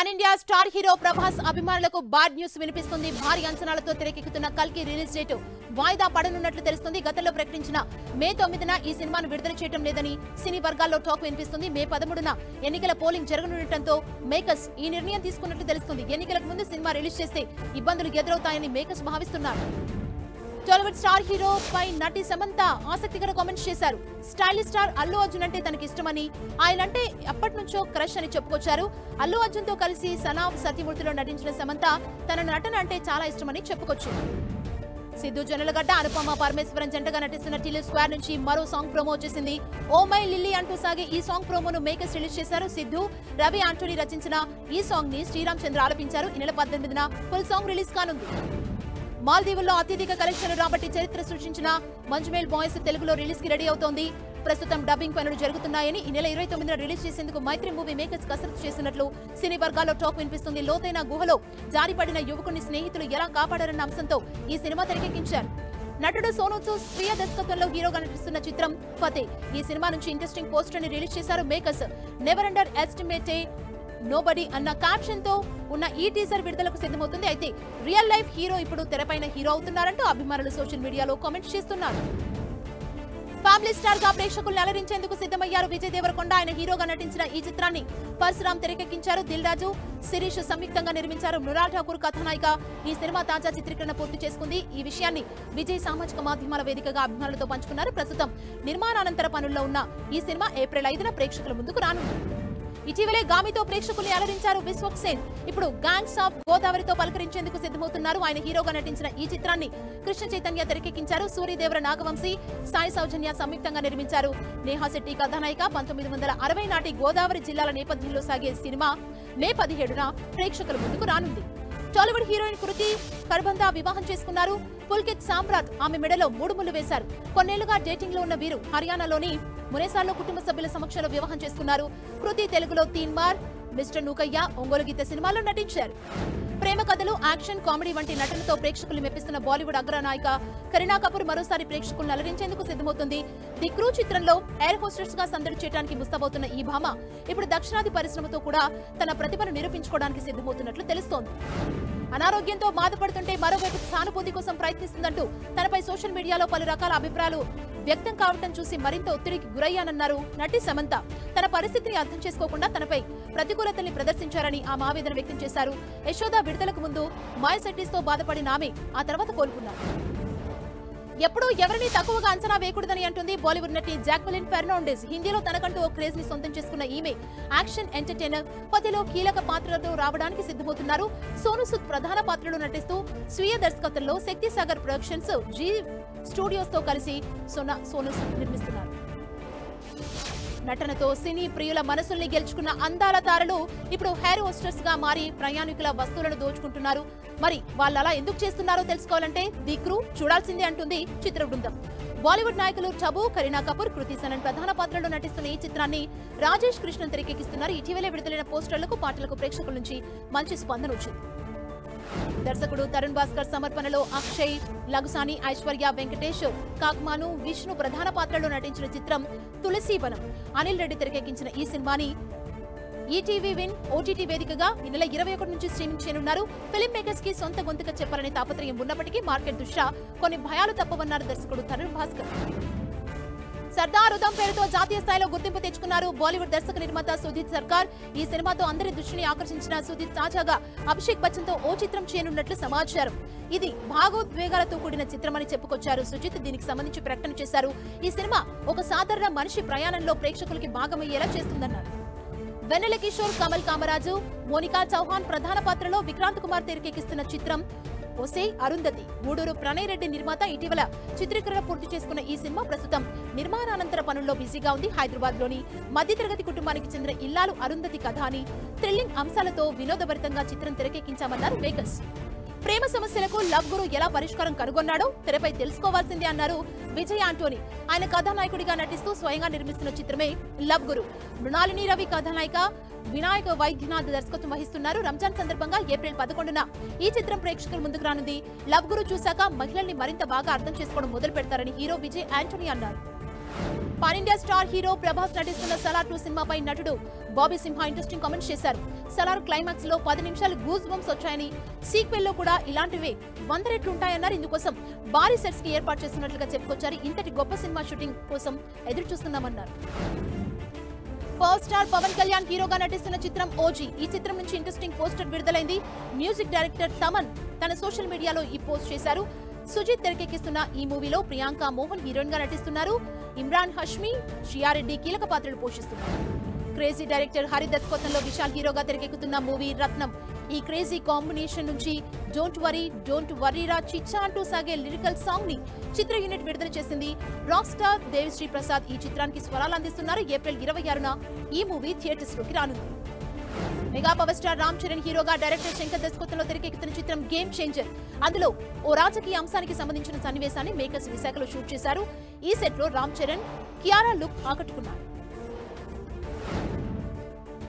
pan India star hero Prabhas అభిమానులకు bad news వినిపిస్తుంది భారీ అంచనాలతో తెరకెక్కుతున్న కల్కి రిలీజ్ డేట్ వాయిదా పడనున్నట్లు తెలుస్తుంది గతంలో ప్రకటించిన మే తొమ్మిదిన ఈ సినిమాను విడుదల చేయడం లేదని సినీ వర్గాల్లో టాక్ వినిపిస్తుంది మే పదమూడున ఎన్నికల పోలింగ్ జరగనుండటంతో మేకర్స్ ఈ నిర్ణయం తీసుకున్నట్లు తెలుస్తుంది ఎన్నికలకు ముందు సినిమా రిలీజ్ చేస్తే ఇబ్బందులు ఎదురవుతాయని మేకర్స్ భావిస్తున్నారు టాలీవుడ్ స్టార్ హీరో పై నటి సమంత ఆసక్తికర కామెంట్స్ చేశారు స్టైలిష్ స్టార్ అల్లు అర్జున్ అంటే తనకి ఇష్టమని ఆయన అంటే ఎప్పటి నుంచో క్రష్ అని చెప్పుకొచ్చారు అల్లు అర్జున్ తో కలిసి సనాఫ్ సత్యమూర్తిలో నటించిన సమంత తన నటన అంటే చాలా ఇష్టమని చెప్పుకొచ్చింది సిద్ధు జొన్నలగడ్డ అనుపమ పరమేశ్వరన్ జంటగా నటిస్తున్న టిల్లు స్క్వేర్ నుంచి మరో సాంగ్ ప్రోమో వచ్చేసింది ఓ మై లిల్లీ అంటూ సాగే ఈ సాంగ్ ప్రోమోను మేకర్స్ రిలీజ్ చేశారు సిద్ధు రవి ఆంటోనీ రచించిన ఈ సాంగ్ ని శ్రీరామ్ చంద్ర ఆలపించారు ఈ నెల పద్దెనిమిదిన ఫుల్ సాంగ్ రిలీజ్ కానుంది మాల్దీవుల్లో అత్యధిక కలెక్షన్లు రాబట్టి చరిత్ర సృష్టించిన మంజుమేల్ బాయ్స్ తెలుగులో రిలీజ్ కి రెడీ అవుతోంది ప్రస్తుతం డబ్బింగ్ పనులు జరుగుతున్నాయని ఈ నెల ఇరవై తొమ్మిదిన రిలీజ్ చేసేందుకు మైత్రి మూవీ మేకర్స్ కసరత్తు చేస్తున్నట్లు సినీ వర్గాల్లో టాక్ వినిపిస్తుంది లోతైన గుహలో జారిపడిన యువకుని స్నేహితులు ఎలా కాపాడారన్న అంశంతో ఈ సినిమా తెరకెక్కించారు నటుడు సోను సూద్ స్వీయ దర్శకత్వంలో హీరోగా నటిస్తున్న చిత్రం ఫతే ఈ సినిమా నుంచి ఇంట్రెస్టింగ్ పోస్టర్ ని రిలీజ్ చేశారు makers never underestimate nobody అన్న క్యాప్షన్ తో ఉన్న ఈ టీజర్ విడుదలకు సిద్ధమవుతుంది అయితే రియల్ లైఫ్ హీరో ఇప్పుడు తెరపైన హీరో అవుతున్నారంటూ అభిమానులు సోషల్ మీడియాలో కామెంట్స్ చేస్తున్నారు ఫ్యామిలీ స్టార్ గా ప్రేక్షకుల్ని అలరించేందుకు సిద్ధమయ్యారు విజయ్ దేవరకొండ ఆయన హీరోగా నటించిన ఈ చిత్రాన్ని పరశురామ్ తెరకెక్కించారు దిల్ రాజు శిరీష్ సంయుక్తంగా నిర్మించారు మృణాల్ ఠాకూర్ కథానాయిక ఈ సినిమా తాజా చిత్రీకరణ పూర్తి చేసుకుంది ఈ విషయాన్ని విజయ్ సామాజిక మాధ్యమాల వేదికగా అభిమానులతో పంచుకున్నారు ప్రస్తుతం నిర్మాణానంతర పనుల్లో ఉన్న ఈ సినిమా ఏప్రిల్ ఐదున ప్రేక్షకుల ముందుకు రానుంది ఇటీవలే గామితో ప్రేక్షకుల్ని అలరించారు విశ్వక్ సేన్ ఇప్పుడు గ్యాంగ్స్ ఆఫ్ గోదావరితో పలకరించేందుకు సిద్ధమవుతున్నారు ఆయన హీరోగా నటించిన ఈ చిత్రాన్ని కృష్ణ చైతన్య తెరకెక్కించారు సూర్యదేవర నాగవంశీ సాయి సౌజన్య సంయుక్తంగా నిర్మించారు నేహా శెట్టి కథానాయిక పంతొమ్మిది వందల అరవై నాటి గోదావరి జిల్లాల నేపథ్యంలో సాగే సినిమా మే పదిహేడున ప్రేక్షకుల ముందుకు రానుంది టాలీవుడ్ హీరోయిన్ కృతి కర్బందా వివాహం చేసుకున్నారు పుల్కిత్ సామ్రాట్ ఆమె మెడలో మూడు ముళ్ళు వేశారు కొన్నేళ్లుగా డేటింగ్ లో ఉన్న వీరు హర్యానాలోని మునేసాల్లో కుటుంబ సభ్యుల సమక్షంలో వివాహం చేసుకున్నారు కృతి తెలుగులో తీన్మార్ మిస్టర్ నూకయ్య ఒంగోలు గీత సినిమాలో నటించారు ప్రేమ కథలు యాక్షన్ కామెడీ వంటి నటనతో ప్రేక్షకులు మెప్పిస్తున్న బాలీవుడ్ అగ్రనాయిక కరీనా కపూర్ మరోసారి ప్రేక్షకులను అలరించేందుకు సిద్ధమవుతుంది ది క్రూ చిత్రంలో ఎయిర్ హోస్టెస్ గా సందడి చేయడానికి ముస్తాబవుతున్న ఈ భామ ఇప్పుడు దక్షిణాది పరిశ్రమతో కూడా తన ప్రతిభను నిరూపించుకోవడానికి సిద్ధమవుతున్నట్లు తెలుస్తోంది అనారోగ్యంతో బాధపడుతుంటే మరోవైపు సానుభూతి కోసం ప్రయత్నిస్తుందంటూ తనపై సోషల్ మీడియాలో పలు రకాల అభిప్రాయాలు వ్యక్తం కావటం చూసి మరింత ఒత్తిడికి గురయ్యానన్నారు నటి సమంత తన పరిస్థితిని అర్థం చేసుకోకుండా తనపై ప్రతికూలతల్ని ప్రదర్శించారని ఆమె ఆవేదన వ్యక్తం చేశారు యశోద విడుదలకు ముందు మాయసెట్టిస్ తో బాధపడిన ఆమె ఆ తర్వాత కోలుకున్నారు ఎప్పుడూ ఎవరిని తక్కువగా అంచనా వేయకూడదని అంటుంది బాలీవుడ్ నటి జాక్వెలిన్ ఫెర్నాండెస్ హిందీలో తనకంటూ ఓ క్రేజ్ ని సొంతం చేసుకున్న ఈమె యాక్షన్ ఎంటర్టైనర్ పతిలో కీలక పాత్రలతో రావడానికి సిద్ధమవుతున్నారు సోను సుద్ ప్రధాన పాత్రలో నటిస్తూ స్వీయ దర్శకత్వంలో శక్తి సాగర్ ప్రొడక్షన్స్ జీ స్టూడియోస్ తో కలిసి సోనా సోను సుద్ నిర్మిస్తున్నారు నటనతో సినీ ప్రియుల మనసుల్ని గెలుచుకున్న అందాల తారలు ఇప్పుడు హెయిర్ హోస్టర్స్ గా మారి ప్రయాణికుల వస్తువులను దోచుకుంటున్నారు మరి వాళ్ళు అలా ఎందుకు చేస్తున్నారో తెలుసుకోవాలంటే ది క్రూ చూడాల్సిందే అంటుంది చిత్ర బృందం బాలీవుడ్ నాయకులు టబు కరీనా కపూర్ కృతి సనన్ ప్రధాన పాత్రలో నటిస్తున్న ఈ చిత్రాన్ని రాజేష్ కృష్ణన్ తెరకెక్కిస్తున్నారు ఇటీవలే విడుదలైన పోస్టర్లకు పాటలకు ప్రేక్షకుల నుంచి మంచి స్పందన వచ్చింది దర్శకుడు తరుణ్ భాస్కర్ సమర్పణలో అక్షయ్ లగుసాని ఐశ్వర్య వెంకటేష్ కాక్మాను విష్ణు ప్రధాన పాత్రలో నటించిన చిత్రం తులసీవనం అనిల్ రెడ్డి తెరకెక్కించిన ఈ సినిమాని ఈటీవీ విన్ ఓటీటీ వేదికగా ఈ నెల ఇరవై ఒకటి నుంచి స్ట్రీమింగ్ చేయనున్నారు ఫిల్మ్ మేకర్స్ కి సొంత గొంతుక చెప్పాలనే తాపత్రయం ఉన్నప్పటికీ మార్కెట్ దృష్ట్యా కొన్ని భయాలు తప్పవన్నారు దర్శకుడు తరుణ్ భాస్కర్ సర్దార్ ఉదం పేరుతో జాతీయ స్థాయిలో గుర్తింపు తెచ్చుకున్నారు బాలీవుడ్ దర్శక నిర్మాత సుజిత్ సర్కార్ ఈ సినిమాతో అందరి దృష్టిని ఆకర్షించిన సుజిత్ తాజాగా అభిషేక్ బచ్చన్ తో ఓ చిత్రం చేయనున్నట్లు సమాచారం ఇది భాగోద్వేగాలతో కూడిన చిత్రమని చెప్పుకొచ్చారు సుజిత్ దీనికి సంబంధించి ప్రకటన చేశారు ఈ సినిమా ఒక సాధారణ మనిషి ప్రయాణంలో ప్రేక్షకులకి భాగమయ్యేలా చేస్తుందన్నారు వెన్నెల కిషోర్ కమల్ కామరాజు మోనికా చౌహాన్ ప్రధాన పాత్రలో విక్రాంత్ కుమార్ తెరకెక్కిస్తున్న చిత్రం ఒసే అరుంధతి గూడూరు ప్రణయ్ రెడ్డి నిర్మాత ఇటీవల చిత్రీకరణ పూర్తి చేసుకున్న ఈ సినిమా ప్రస్తుతం నిర్మాణానంతర పనుల్లో బిజీగా ఉంది హైదరాబాద్ లోని మధ్యతరగతి కుటుంబానికి చెందిన ఇల్లాలు అరుంధతి కథ అని థ్రిల్లింగ్ అంశాలతో వినోదభరితంగా చిత్రం తెరకెక్కించామన్నారు మేకర్స్ ప్రేమ సమస్యలకు లవ్ గురు ఎలా పరిష్కారం కనుగొన్నాడో తెరపై తెలుసుకోవాల్సిందే అన్నారు విజయ్ ఆంటోనీ ఆయన కథానాయకుడిగా నటిస్తూ స్వయంగా నిర్మిస్తున్న చిత్రమే లవ్ గురు మృణాలిని రవి కథానాయిక వినాయక వైద్యనాథ్ దర్శకత్వం వహిస్తున్నారు రంజాన్ సందర్భంగా ఏప్రిల్ పదకొండున ఈ చిత్రం ప్రేక్షకుల ముందుకు రానుంది లవ్ గురు చూశాక మహిళల్ని మరింత బాగా అర్థం చేసుకోవడం మొదలు పెడతారని హీరో విజయ్ ఆంటోనీ అన్నారు pan India star hero Prabhas నటిస్తున్న సలార్ టూ సినిమాపై నటుడు బాబీ సింహ ఇంట్రెస్టింగ్ కామెంట్స్ చేశారు సలార్ క్లైమాక్స్ లో పది నిమిషాలు గూస్ బంప్స్ వచ్చాయని సీక్వెల్ లో కూడా ఇలాంటివే వంద రెట్లు ఉంటాయన్నారు ఇందుకోసం భారీ సెట్స్ కి ఏర్పాటు చేస్తున్నట్లుగా చెప్పుకొచ్చారు ఇంతటి గొప్ప సినిమా షూటింగ్ కోసం ఎదురు చూస్తున్నామన్నారు పవర్ స్టార్ పవన్ కళ్యాణ్ హీరోగా నటిస్తున్న చిత్రం ఓజీ ఈ చిత్రం నుంచి ఇంట్రెస్టింగ్ పోస్టర్ విడుదలైంది మ్యూజిక్ డైరెక్టర్ తమన్ తన సోషల్ మీడియాలో ఈ పోస్ట్ చేశారు సుజిత్ తెరకెక్కిస్తున్న ఈ మూవీలో ప్రియాంక మోహన్ హీరోయిన్ గా నటిస్తున్నారు ఇమ్రాన్ హష్మి షియారెడ్డి కీలక పాత్రలు పోషిస్తున్నారు క్రేజీ డైరెక్టర్ హరి దర్శకత్వంలో విశాల్ హీరోగా తెరకెక్కుతున్న మూవీ రత్నం ఈ క్రేజీ కాంబినేషన్ నుంచి డోంట్ వరీ డోంట్ వరీరా చిచ్చా అంటూ సాగే లిరికల్ సాంగ్ ని చిత్ర యూనిట్ విడుదల చేసింది రాక్ స్టార్ దేవిశ్రీ ప్రసాద్ ఈ చిత్రానికి స్వరాలు అందిస్తున్నారు ఏప్రిల్ ఇరవై ఆరున ఈ మూవీ థియేటర్స్ లోకి రానుంది mega power star Ram Charan హీరోగా డైరెక్టర్ శంకర్ దర్శకత్వంలో తెరకెక్కుతున్న చిత్రం గేమ్ చేంజర్ అందులో ఓ రాజకీయ అంశానికి సంబంధించిన సన్నివేశాన్ని మేకర్స్ విశాఖలో షూట్ చేశారు ఈ సెట్ లో రామ్ చరణ్ కియారా లుక్ ఆకట్టుకున్నారు